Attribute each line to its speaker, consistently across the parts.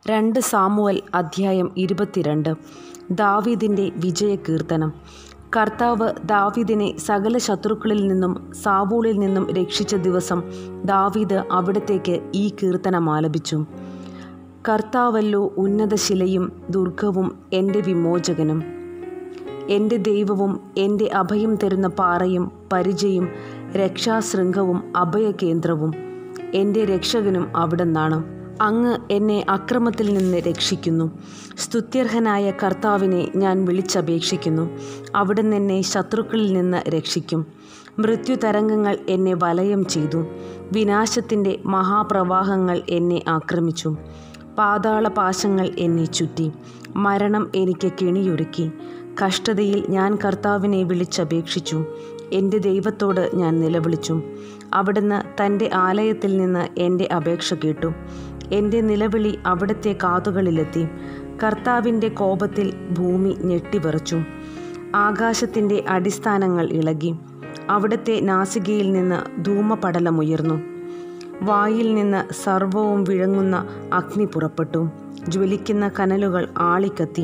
Speaker 1: രണ്ട് സാമുവൽ അധ്യായം ഇരുപത്തിരണ്ട് ദാവീദിൻ്റെ വിജയകീർത്തനം കർത്താവ് ദാവീദിനെ സകല ശത്രുക്കളിൽ നിന്നും സാവൂളിൽ നിന്നും രക്ഷിച്ച ദിവസം ദാവീദ് അവിടത്തേക്ക് ഈ കീർത്തനം ആലപിച്ചു കർത്താവല്ലോ ഉന്നതശിലയും ദുർഗവും എൻ്റെ വിമോചകനും എൻ്റെ ദൈവവും എൻ്റെ അഭയം തരുന്ന പാറയും പരിചയും രക്ഷാശൃംഖവും അഭയകേന്ദ്രവും എൻ്റെ രക്ഷകനും അവിടുന്നാണ് അങ്ങ് എന്നെ അക്രമത്തിൽ നിന്ന് രക്ഷിക്കുന്നു സ്തുത്യർഹനായ കർത്താവിനെ ഞാൻ വിളിച്ചപേക്ഷിക്കുന്നു അവിടുന്ന് എന്നെ ശത്രുക്കളിൽ നിന്ന് രക്ഷിക്കും മൃത്യുതരംഗങ്ങൾ എന്നെ വലയം ചെയ്തു വിനാശത്തിൻ്റെ മഹാപ്രവാഹങ്ങൾ എന്നെ ആക്രമിച്ചു പാതാള പാശങ്ങൾ എന്നെ ചുറ്റി മരണം എനിക്ക് കെണിയൊരുക്കി കഷ്ടതയിൽ ഞാൻ കർത്താവിനെ വിളിച്ചപേക്ഷിച്ചു എൻ്റെ ദൈവത്തോട് ഞാൻ നിലവിളിച്ചു അവിടുന്ന് തൻ്റെ ആലയത്തിൽ നിന്ന് എൻ്റെ അപേക്ഷ കേട്ടു എൻ്റെ നിലവിളി അവിടുത്തെ കാതുകളിലെത്തി കർത്താവിൻ്റെ കോപത്തിൽ ഭൂമി ഞെട്ടിവിറച്ചു ആകാശത്തിൻ്റെ അടിസ്ഥാനങ്ങൾ ഇളകി അവിടുത്തെ നാസികയിൽ നിന്ന് ധൂമപടലമുയർന്നു വായിൽ നിന്ന് സർവവും വിഴങ്ങുന്ന അഗ്നി പുറപ്പെട്ടു ജ്വലിക്കുന്ന കനലുകൾ ആളിക്കത്തി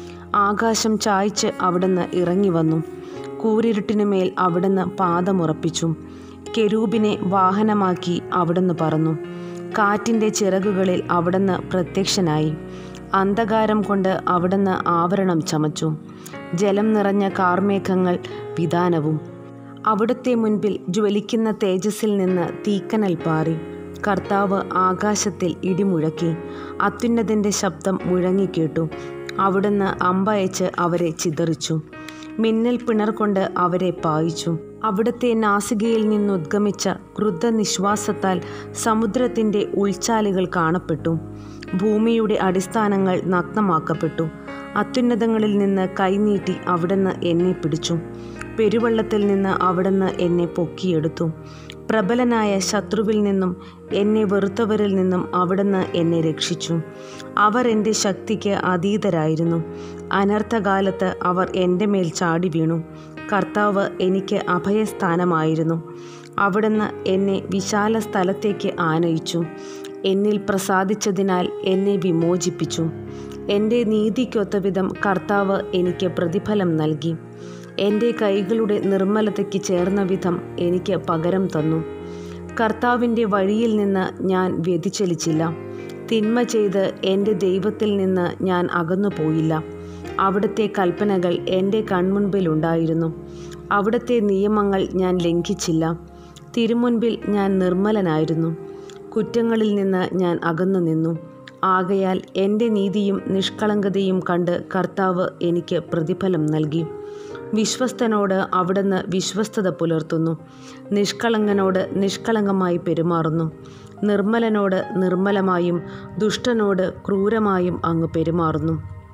Speaker 1: ആകാശം ചായ്ച്ച് അവിടുന്ന് ഇറങ്ങി വന്നു കൂരിരുട്ടിനുമേൽ അവിടുന്ന് പാദമുറപ്പിച്ചു കെരൂബിനെ വാഹനമാക്കി അവിടുന്ന് പറന്നു കാറ്റിൻ്റെ ചിറകുകളിൽ അവിടുന്ന് പ്രത്യക്ഷനായി അന്ധകാരം കൊണ്ട് അവിടുന്ന് ആവരണം ചമച്ചു ജലം നിറഞ്ഞ കാർമേഘങ്ങൾ വിധാനവും അവിടുത്തെ മുൻപിൽ ജ്വലിക്കുന്ന തേജസ്സിൽ നിന്ന് തീക്കനൽ പാറി കർത്താവ് ആകാശത്തിൽ ഇടിമുഴക്കി അത്യുന്നതിൻ്റെ ശബ്ദം മുഴങ്ങിക്കേട്ടു അവിടുന്ന് അമ്പയച്ച് അവരെ ചിതറിച്ചു മിന്നൽ പിണർ കൊണ്ട് അവരെ പായിച്ചു അവിടുത്തെ നാസികയിൽ നിന്നുദ്ഗമിച്ച ക്രുദ്ധനിശ്വാസത്താൽ സമുദ്രത്തിൻ്റെ ഉൾച്ചാലുകൾ കാണപ്പെട്ടു ഭൂമിയുടെ അടിസ്ഥാനങ്ങൾ നഗ്നമാക്കപ്പെട്ടു അത്യുന്നതങ്ങളിൽ നിന്ന് കൈനീട്ടി അവിടുന്ന് എന്നെ പിടിച്ചു പെരുവെള്ളത്തിൽ നിന്ന് അവിടുന്ന് എന്നെ പൊക്കിയെടുത്തു പ്രബലനായ ശത്രുവിൽ നിന്നും എന്നെ വെറുത്തവരിൽ നിന്നും അവിടുന്ന് എന്നെ രക്ഷിച്ചു അവർ എൻ്റെ ശക്തിക്ക് അതീതരായിരുന്നു അനർത്ഥകാലത്ത് അവർ എൻ്റെ മേൽ ചാടി വീണു കർത്താവ് എനിക്ക് അഭയസ്ഥാനമായിരുന്നു അവിടുന്ന് എന്നെ വിശാല സ്ഥലത്തേക്ക് ആനയിച്ചു എന്നിൽ പ്രസാദിച്ചതിനാൽ എന്നെ വിമോചിപ്പിച്ചു എൻ്റെ നീതിക്കൊത്ത വിധം കർത്താവ് എനിക്ക് പ്രതിഫലം നൽകി എൻ്റെ കൈകളുടെ നിർമ്മലതയ്ക്ക് ചേർന്ന വിധം എനിക്ക് പകരം തന്നു കർത്താവിൻ്റെ വഴിയിൽ നിന്ന് ഞാൻ വ്യതിചലിച്ചില്ല തിന്മ ചെയ്ത് എൻ്റെ ദൈവത്തിൽ നിന്ന് ഞാൻ അകന്നു പോയില്ല അവിടുത്തെ കൽപ്പനകൾ എൻ്റെ കൺമുൻപിലുണ്ടായിരുന്നു അവിടുത്തെ നിയമങ്ങൾ ഞാൻ ലംഘിച്ചില്ല തിരുമുൻപിൽ ഞാൻ നിർമ്മലനായിരുന്നു കുറ്റങ്ങളിൽ നിന്ന് ഞാൻ അകന്നു നിന്നു ആകയാൽ എൻ്റെ നീതിയും നിഷ്കളങ്കതയും കണ്ട് കർത്താവ് എനിക്ക് പ്രതിഫലം നൽകി വിശ്വസ്തനോട് അവിടുന്ന് വിശ്വസ്തത പുലർത്തുന്നു നിഷ്കളങ്കനോട് നിഷ്കളങ്കമായി പെരുമാറുന്നു നിർമ്മലനോട് നിർമ്മലമായും ദുഷ്ടനോട് ക്രൂരമായും അങ്ങ് പെരുമാറുന്നു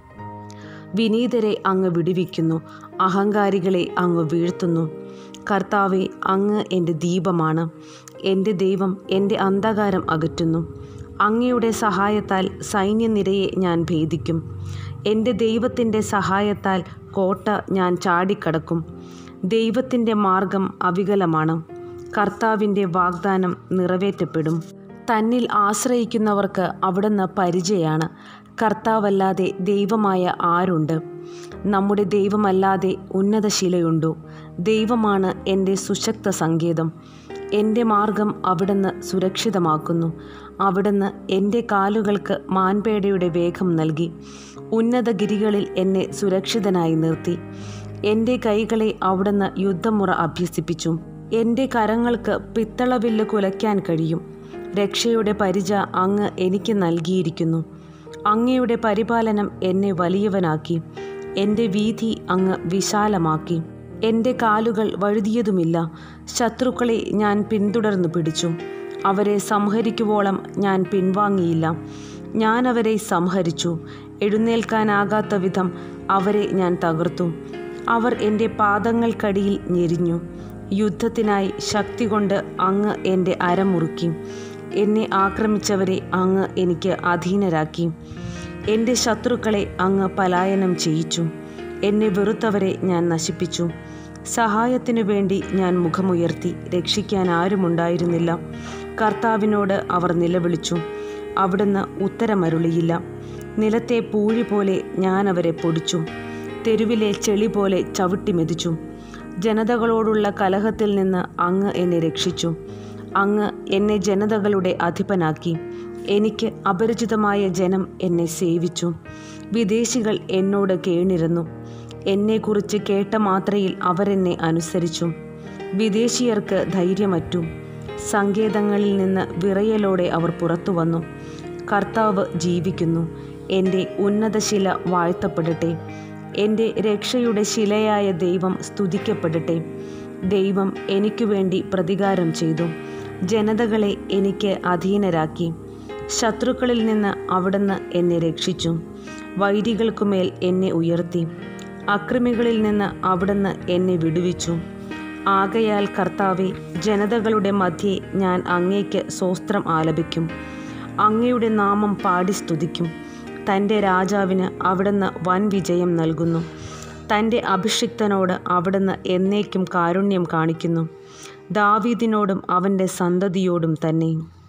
Speaker 1: വിനീതരെ അങ്ങ് വിടുവിക്കുന്നു അഹങ്കാരികളെ അങ്ങ് വീഴ്ത്തുന്നു കർത്താവെ അങ്ങ് എൻ്റെ ദീപമാണ് എൻ്റെ ദൈവം എൻ്റെ അന്ധകാരം അകറ്റുന്നു അങ്ങയുടെ സഹായത്താൽ സൈന്യനിരയെ ഞാൻ ഭേദിക്കും എൻ്റെ ദൈവത്തിൻ്റെ സഹായത്താൽ കോട്ട ഞാൻ ചാടിക്കടക്കും ദൈവത്തിൻ്റെ മാർഗം അവികലമാണ് കർത്താവിൻ്റെ വാഗ്ദാനം നിറവേറ്റപ്പെടും തന്നിൽ ആശ്രയിക്കുന്നവർക്ക് അവിടുന്ന് പരിചയാണ് കർത്താവല്ലാതെ ദൈവമായ ആരുണ്ട് നമ്മുടെ ദൈവമല്ലാതെ ഉന്നതശിലയുണ്ടോ ദൈവമാണ് എൻ്റെ സുശക്ത സങ്കേതം എൻ്റെ മാർഗം അവിടുന്ന് സുരക്ഷിതമാക്കുന്നു അവിടുന്ന് എൻ്റെ കാലുകൾക്ക് മാൻപേടയുടെ വേഗം നൽകി ഉന്നത ഗിരികളിൽ എന്നെ സുരക്ഷിതനായി നിർത്തി എൻ്റെ കൈകളെ അവിടുന്ന് യുദ്ധമുറ അഭ്യസിപ്പിച്ചു എൻ്റെ കരങ്ങൾക്ക് പിത്തളവില്ല് കുലയ്ക്കാൻ കഴിയും രക്ഷയുടെ പരിച അങ്ങ് എനിക്ക് നൽകിയിരിക്കുന്നു അങ്ങയുടെ പരിപാലനം എന്നെ വലിയവനാക്കി എൻ്റെ വീതി അങ്ങ് വിശാലമാക്കി എൻ്റെ കാലുകൾ വഴുതിയതുമില്ല ശത്രുക്കളെ ഞാൻ പിന്തുടർന്നു പിടിച്ചു അവരെ സംഹരിക്കുവോളം ഞാൻ പിൻവാങ്ങിയില്ല ഞാൻ അവരെ സംഹരിച്ചു എഴുന്നേൽക്കാനാകാത്ത വിധം അവരെ ഞാൻ തകർത്തു അവർ എൻ്റെ പാദങ്ങൾക്കടിയിൽ ഞെരിഞ്ഞു യുദ്ധത്തിനായി ശക്തി കൊണ്ട് അങ്ങ് എൻ്റെ അരമുറുക്കി എന്നെ ആക്രമിച്ചവരെ അങ്ങ് എനിക്ക് അധീനരാക്കി എൻ്റെ ശത്രുക്കളെ അങ്ങ് പലായനം ചെയ്യിച്ചു എന്നെ വെറുത്തവരെ ഞാൻ നശിപ്പിച്ചു സഹായത്തിനു വേണ്ടി ഞാൻ മുഖമുയർത്തി രക്ഷിക്കാൻ ആരുമുണ്ടായിരുന്നില്ല കർത്താവിനോട് അവർ നിലവിളിച്ചു അവിടുന്ന് ഉത്തരമരുളിയില്ല നിലത്തെ പൂഴി പോലെ ഞാൻ അവരെ പൊടിച്ചു തെരുവിലെ ചെളി പോലെ ചവിട്ടി മെതിച്ചു ജനതകളോടുള്ള കലഹത്തിൽ നിന്ന് അങ്ങ് എന്നെ രക്ഷിച്ചു അങ്ങ് എന്നെ ജനതകളുടെ അധിപനാക്കി എനിക്ക് അപരിചിതമായ ജനം എന്നെ സേവിച്ചു വിദേശികൾ എന്നോട് കേണിരുന്നു എന്നെക്കുറിച്ച് കേട്ട മാത്രയിൽ അവരെന്നെ അനുസരിച്ചു വിദേശീയർക്ക് ധൈര്യമറ്റു സങ്കേതങ്ങളിൽ നിന്ന് വിറയലോടെ അവർ പുറത്തു വന്നു കർത്താവ് ജീവിക്കുന്നു എൻ്റെ ഉന്നതശില വാഴ്ത്തപ്പെടട്ടെ എൻ്റെ രക്ഷയുടെ ശിലയായ ദൈവം സ്തുതിക്കപ്പെടട്ടെ ദൈവം എനിക്കു വേണ്ടി പ്രതികാരം ചെയ്തു ജനതകളെ എനിക്ക് അധീനരാക്കി ശത്രുക്കളിൽ നിന്ന് അവിടുന്ന് എന്നെ രക്ഷിച്ചു വൈരികൾക്കുമേൽ എന്നെ ഉയർത്തി അക്രമികളിൽ നിന്ന് അവിടുന്ന് എന്നെ വിടുവിച്ചു ആകയാൽ കർത്താവെ ജനതകളുടെ മധ്യേ ഞാൻ അങ്ങേക്ക് സ്വസ്ത്രം ആലപിക്കും അങ്ങയുടെ നാമം പാടി സ്തുതിക്കും തൻ്റെ രാജാവിന് അവിടുന്ന് വൻ വിജയം നൽകുന്നു തൻ്റെ അഭിഷിക്തനോട് അവിടുന്ന് എന്നേക്കും കാരുണ്യം കാണിക്കുന്നു ദാവീദിനോടും അവൻ്റെ സന്തതിയോടും തന്നെ